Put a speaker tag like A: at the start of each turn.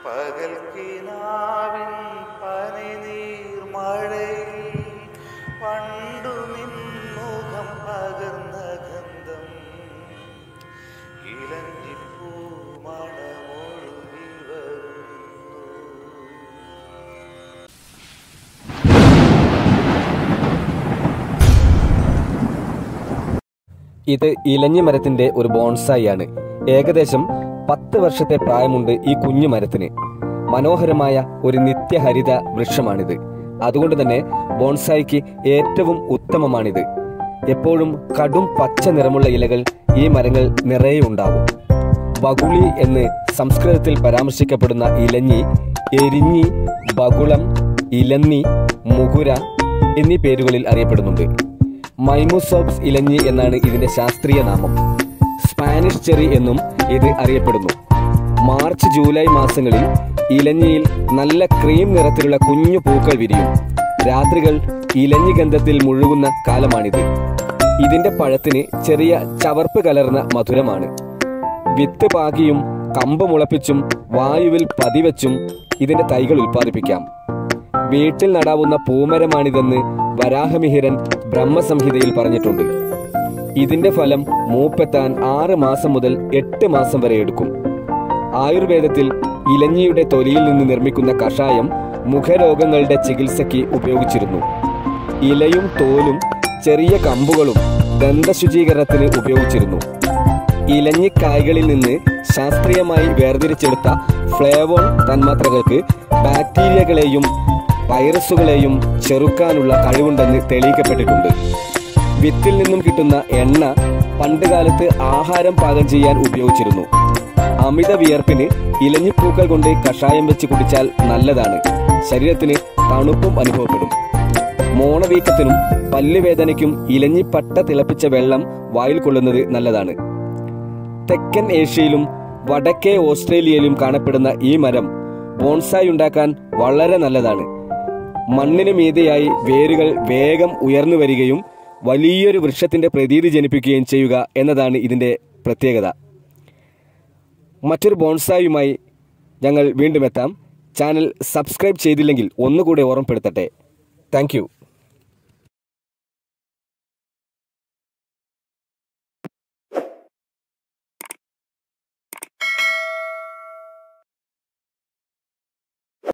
A: പകൽ കിനാവിൻ പനിനീർ മഴയിൽ പണ്ടു നിൻമുഖം പകർന്ന ഗന്ധം ഇലഞ്ഞിപ്പൂ മണമൊഴുകി വരുന്നു
B: ഇത് ഇലഞ്ഞി മരത്തിന്റെ ഒരു ബോൺസായി ആണ് ഏകദേശം പത്ത് വർഷത്തെ പ്രായമുണ്ട് ഈ കുഞ്ഞു മരത്തിന് മനോഹരമായ ഒരു നിത്യഹരിത വൃക്ഷമാണിത് അതുകൊണ്ട് തന്നെ ബോൺസായിക്ക് ഏറ്റവും ഉത്തമമാണിത് എപ്പോഴും കടും പച്ച നിറമുള്ള ഇലകൾ ഈ മരങ്ങൾ നിറയെ ഉണ്ടാകും ബകുളി എന്ന് സംസ്കൃതത്തിൽ പരാമർശിക്കപ്പെടുന്ന ഇലഞ്ഞി എരിഞ്ഞി ബകുളം ഇലന്നി മുകുര എന്നീ പേരുകളിൽ അറിയപ്പെടുന്നുണ്ട് മൈമുസോപ്സ് ഇലഞ്ഞി എന്നാണ് ഇതിന്റെ ശാസ്ത്രീയ നാമം സ്പാനിഷ് ചെറി എന്നും ഇത് അറിയപ്പെടുന്നു മാർച്ച് ജൂലൈ മാസങ്ങളിൽ ഇലഞ്ഞിയിൽ നല്ല ക്രീം നിറത്തിലുള്ള കുഞ്ഞു പൂക്കൾ വിരിയും രാത്രികൾ ഇലഞ്ഞി ഗന്ധത്തിൽ മുഴുകുന്ന കാലമാണിത് ഇതിന്റെ പഴത്തിന് ചെറിയ ചവർപ്പ് കലർന്ന മധുരമാണ് വിത്ത് പാകിയും കമ്പ് മുളപ്പിച്ചും വായുവിൽ പതിവച്ചും ഇതിന്റെ തൈകൾ ഉൽപ്പാദിപ്പിക്കാം വീട്ടിൽ നടാവുന്ന പൂമരമാണിതെന്ന് വരാഹമിഹിരൻ ബ്രഹ്മസംഹിതയിൽ പറഞ്ഞിട്ടുണ്ട് ഇതിന്റെ ഫലം മൂപ്പെത്താൻ ആറ് മാസം മുതൽ എട്ട് മാസം വരെ എടുക്കും ആയുർവേദത്തിൽ ഇലഞ്ഞിയുടെ തൊലിയിൽ നിന്ന് നിർമ്മിക്കുന്ന കഷായം മുഖരോഗങ്ങളുടെ ചികിത്സയ്ക്ക് ഉപയോഗിച്ചിരുന്നു ഇലയും തോലും ചെറിയ കമ്പുകളും ദന്തശുചീകരണത്തിന് ഉപയോഗിച്ചിരുന്നു ഇലഞ്ഞിക്കായ്കളിൽ നിന്ന് ശാസ്ത്രീയമായി വേർതിരിച്ചെടുത്ത ഫ്ലേവോൺ തന്മാത്രകൾക്ക് ബാക്ടീരിയകളെയും വൈറസുകളെയും ചെറുക്കാനുള്ള കഴിവുണ്ടെന്ന് തെളിയിക്കപ്പെട്ടിട്ടുണ്ട് വിത്തിൽ നിന്നും കിട്ടുന്ന എണ്ണ പണ്ടുകാലത്ത് ആഹാരം പാകം ചെയ്യാൻ ഉപയോഗിച്ചിരുന്നു അമിത വിയർപ്പിന് ഇലഞ്ഞിപ്പൂക്കൾ കൊണ്ട് കഷായം വെച്ച് കുടിച്ചാൽ നല്ലതാണ് ശരീരത്തിന് തണുപ്പും അനുഭവപ്പെടും മോണവീക്കത്തിനും പല്ലുവേദനയ്ക്കും ഇലഞ്ഞിപ്പട്ട തിളപ്പിച്ച വെള്ളം വായിൽ കൊള്ളുന്നത് നല്ലതാണ് തെക്കൻ ഏഷ്യയിലും വടക്കേ ഓസ്ട്രേലിയയിലും കാണപ്പെടുന്ന ഈ മരം ബോൺസായി ഉണ്ടാക്കാൻ വളരെ നല്ലതാണ് മണ്ണിന് മീതെയായി വേരുകൾ വേഗം ഉയർന്നു വരികയും വലിയൊരു വൃക്ഷത്തിന്റെ പ്രതീതി ജനിപ്പിക്കുകയും ചെയ്യുക എന്നതാണ് ഇതിന്റെ പ്രത്യേകത മറ്റൊരു ബോൺസായുമായി ഞങ്ങൾ വീണ്ടും എത്താം ചാനൽ സബ്സ്ക്രൈബ് ചെയ്തില്ലെങ്കിൽ ഒന്നുകൂടെ ഓർമ്മപ്പെടുത്തട്ടെ താങ്ക്